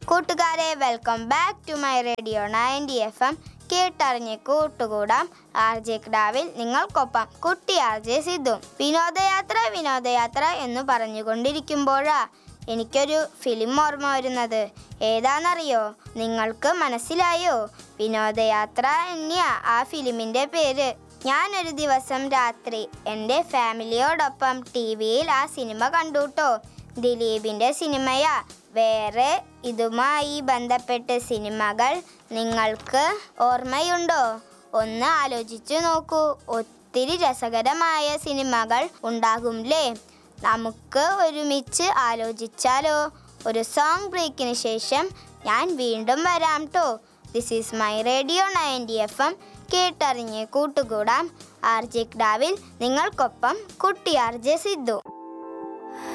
കൂട്ടുകാരെ welcome back to my radio ninety F M കേട്ടറിഞ്ഞ് കൂട്ടുകൂടാം ആർ ജെ ക്ടാവിൽ നിങ്ങൾക്കൊപ്പം കുട്ടി ആർ ജെ സിദ്ധു വിനോദയാത്ര വിനോദയാത്ര എന്ന് പറഞ്ഞുകൊണ്ടിരിക്കുമ്പോഴാ എനിക്കൊരു ഫിലിം ഓർമ്മ വരുന്നത് ഏതാണെന്നറിയോ നിങ്ങൾക്ക് മനസ്സിലായോ വിനോദയാത്ര തന്നെയാ ആ ഫിലിമിൻ്റെ പേര് ഞാനൊരു ദിവസം രാത്രി എൻ്റെ ഫാമിലിയോടൊപ്പം ടി വിയിൽ ആ സിനിമ കണ്ടുട്ടോ ദിലീപിൻ്റെ സിനിമയാ വേറെ ഇതുമായി ബന്ധപ്പെട്ട് സിനിമകൾ നിങ്ങൾക്ക് ഓർമ്മയുണ്ടോ ഒന്ന് ആലോചിച്ചു നോക്കൂ ഒത്തിരി രസകരമായ സിനിമകൾ ഉണ്ടാകുംല്ലേ നമുക്ക് ഒരുമിച്ച് ആലോചിച്ചാലോ ഒരു സോങ് ബ്രേക്കിന് ശേഷം ഞാൻ വീണ്ടും വരാം ട്ടോ this is my radio ninety F M കേട്ടറിഞ്ഞ് കൂട്ടുകൂടാം ആർ ജെ ക്ടാവിൽ നിങ്ങൾക്കൊപ്പം കുട്ടി ആർ ജെ സിദ്ധു